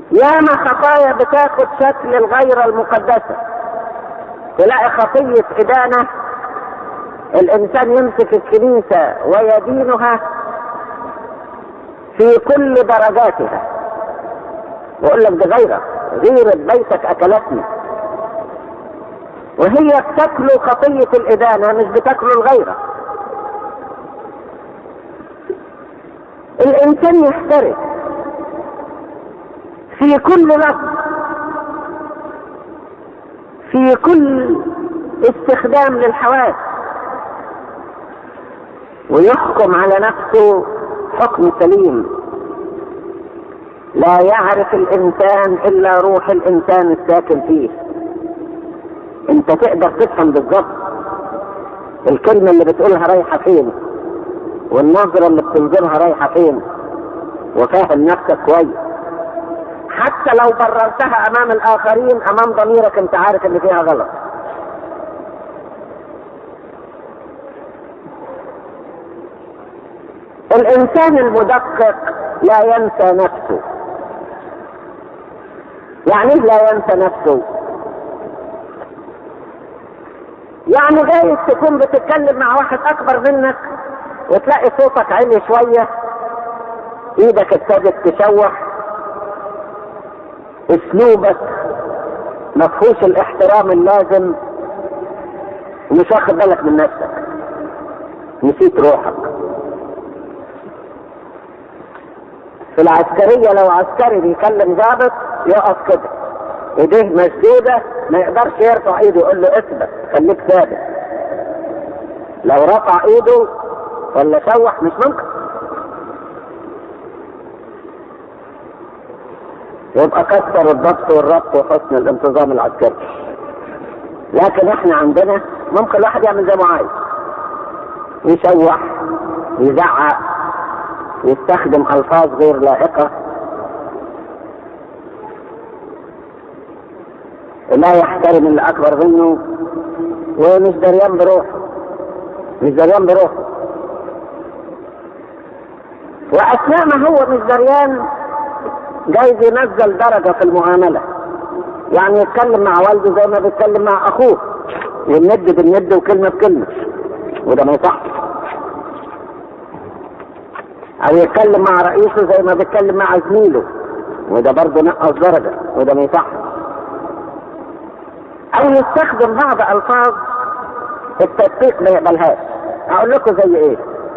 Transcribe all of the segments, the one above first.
ياما خطايا بتاخد شكل الغير المقدسة تلاقي خطية إدانة الإنسان يمسك الكنيسة ويدينها في كل درجاتها ويقول لك ده غيرة غيرة بيتك أكلتني وهي بتاكله خطية الإدانة مش بتاكله الغيرة الإنسان يحترس في كل لفظ في كل استخدام للحواس ويحكم على نفسه حكم سليم لا يعرف الانسان الا روح الانسان الساكن فيه انت تقدر تفهم بالظبط الكلمة اللي بتقولها رايحة فين والنظرة اللي بتنظرها رايحة فين وفاهم نفسك كويس حتى لو بررتها امام الاخرين امام ضميرك انت عارف ان فيها غلط الانسان المدقق لا ينسى نفسه يعني لا ينسى نفسه يعني جايز تكون بتتكلم مع واحد اكبر منك وتلاقي صوتك عالي شوية ايدك ابتدت تشوح اسلوبك مفهوش الاحترام اللازم ومش واخد بالك من نفسك نسيت روحك في العسكرية لو عسكري بيكلم ضابط يقف كده ايديه مسدودة ما يقدرش يرفع ايده يقول له اثبت خليك ثابت لو رفع ايده ولا شوح مش ممكن يبقى كسر الضبط والربط وحسن الانتظام العسكري لكن احنا عندنا ممكن الواحد يعمل زي ما عايز يشوح يزعق يستخدم الفاظ غير لائقه لا يحترم اللي اكبر منه ومش دريان بروحه مش دريان بروحه واثناء ما هو مش دريان جايز ينزل درجه في المعامله يعني يتكلم مع والده زي ما بيتكلم مع اخوه والند بالند وكلمه بكلمه وده ما يصحش او يتكلم مع رئيسه زي ما بيتكلم مع زميله وده برضه نقص درجه وده ما يصحش او يستخدم بعض الفاظ التدقيق ما يقبلهاش اقول لكم زي ايه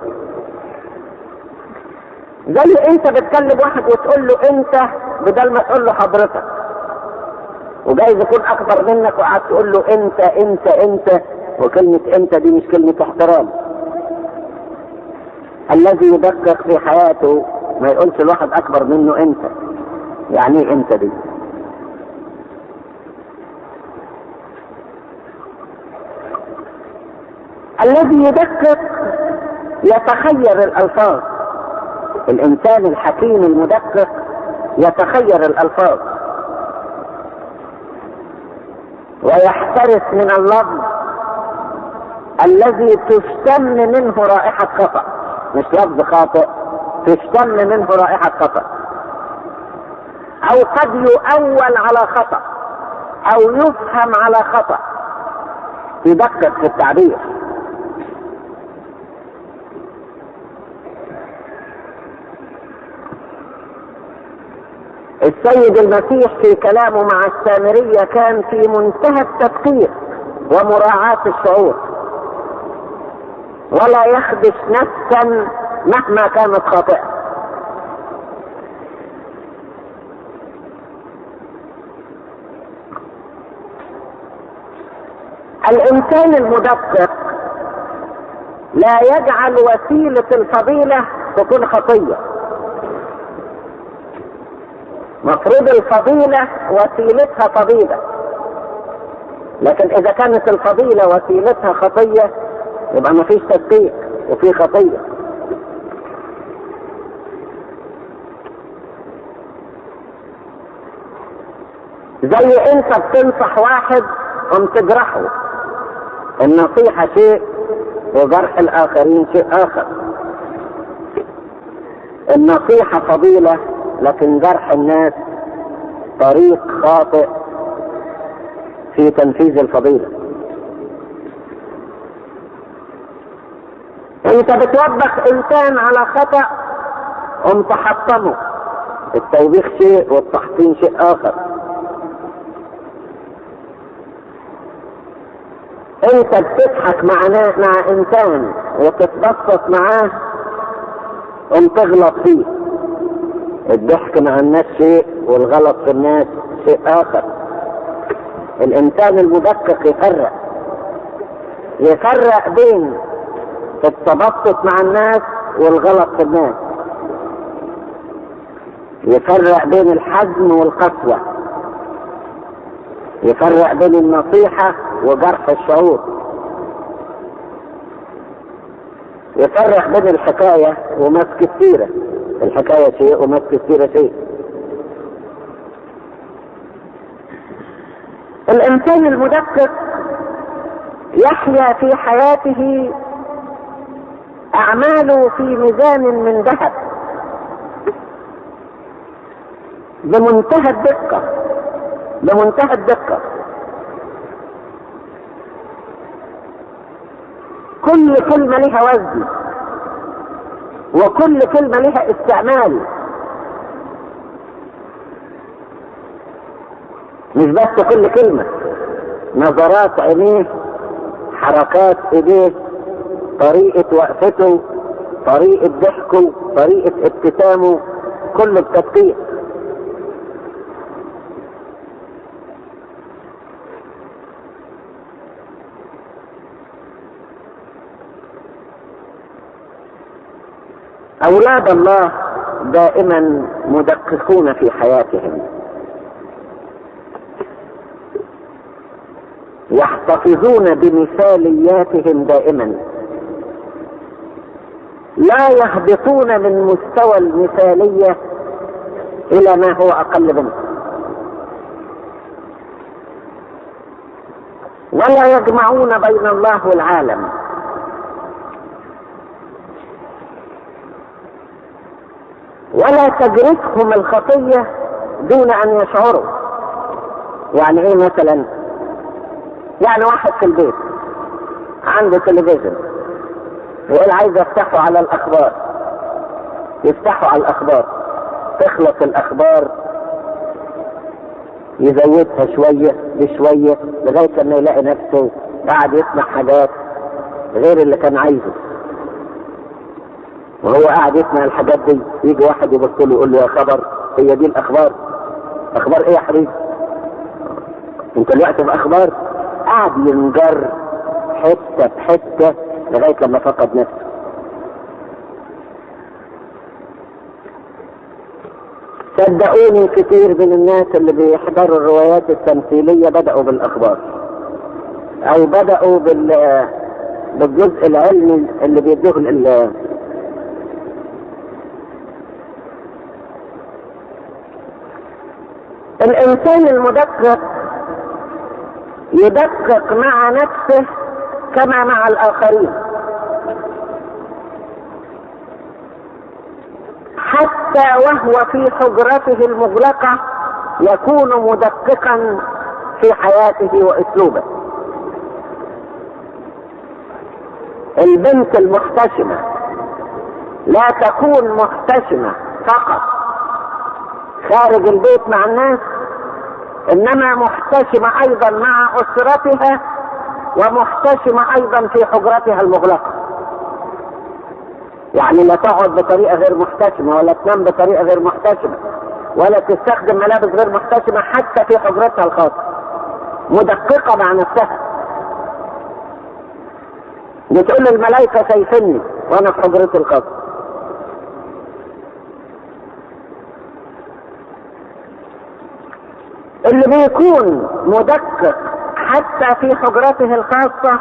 زي انت بتكلم واحد وتقول له انت بدل ما تقول له حضرتك وجايز يكون اكبر منك وقعدت تقول له انت انت انت وكلمة انت دي مش كلمة احترام الذي يدقق في حياته ما يقولش الواحد اكبر منه انت يعني ايه انت دي الذي يدقق يتخير الالفاظ الانسان الحكيم المدقق يتخير الالفاظ ويحترس من اللفظ الذي تشتم منه رائحة خطأ مش لفظ خاطئ تشتم منه رائحة خطأ او قد يؤول على خطأ او يفهم على خطأ يدقق في التعبير السيد المسيح في كلامه مع السامرية كان في منتهى التدقيق ومراعاة الشعور ولا يخدش نفسا مهما كانت خاطئة الإنسان المدقق لا يجعل وسيلة الفضيلة تكون خطية مفروض الفضيلة وسيلتها فضيلة لكن إذا كانت الفضيلة وسيلتها خطية يبقى ما فيش تدقيق وفي خطية زي انت بتنصح واحد قم تجرحه النصيحة شيء وجرح الآخرين شيء آخر النصيحة فضيلة لكن جرح الناس طريق خاطئ في تنفيذ الفضيلة انت بتوبخ انسان على خطأ قمت حطمه التوبيخ شيء والتحطيم شيء اخر انت بتضحك مع مع انسان وتتبسط معاه قمت تغلط فيه الضحك مع الناس شيء والغلط في الناس شيء اخر الانسان المدقق يفرق يفرق بين التبسط مع الناس والغلط في الناس يفرق بين الحزم والقسوة يفرق بين النصيحة وجرح الشعور يفرق بين الحكاية ومسك السيرة الحكاية شيء ومسك السيرة شيء الإنسان المدقق يحيا في حياته أعماله في ميزان من ذهب بمنتهى الدقة بمنتهى الدقة كل كلمة لها وزن وكل كلمة لها استعمال مش بس كل كلمة نظرات عينيه حركات ايديه طريقة وقفته طريقة ضحكه طريقة ابتسامه كله بتدقيق أولاد الله دائما مدققون في حياتهم يحتفظون بمثالياتهم دائما لا يهبطون من مستوى المثالية إلى ما هو أقل منه ولا يجمعون بين الله والعالم ولا تجرفهم الخطية دون أن يشعروا يعني إيه مثلا يعني واحد في البيت عنده تلفزيون يقول عايز افتحه على الاخبار يفتحوا على الاخبار تخلص الاخبار يزودها شوية بشوية لغاية لما يلاقي نفسه قاعد يسمع حاجات غير اللي كان عايزه وهو قاعد يسمع الحاجات دي يجي واحد يبص له يقول له يا خبر هي دي الاخبار اخبار ايه يا حبيبي انت دلوقتي باخبار قاعد ينجر حته بحته لغايه لما فقد نفسه صدقوني كتير من الناس اللي بيحضروا الروايات التمثيلية بدأوا بالأخبار أو بدأوا بال بالجزء العلمي اللي بيدوه لل الإنسان المدقق يدقق مع نفسه كما مع الآخرين حتى وهو في حجرته المغلقة يكون مدققا في حياته واسلوبه البنت المحتشمة لا تكون محتشمة فقط خارج البيت مع الناس انما محتشمة ايضا مع اسرتها ومحتشمة ايضا في حجرتها المغلقة يعني لا تقعد بطريقة غير محتشمة ولا تنام بطريقة غير محتشمة ولا تستخدم ملابس غير محتشمة حتى في حجرتها الخاصة مدققة مع نفسها بتقول الملائكة شايفني وانا في حجرتي الخاصة اللي بيكون مدقق حتى في حجرته الخاصة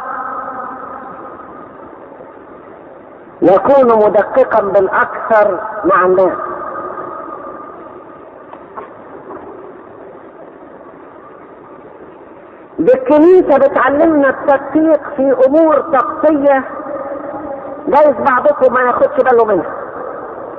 يكون مدققا بالاكثر مع الناس دي الكنيسة بتعلمنا التدقيق في امور طقسية جايز بعضكم ما ياخدش باله منها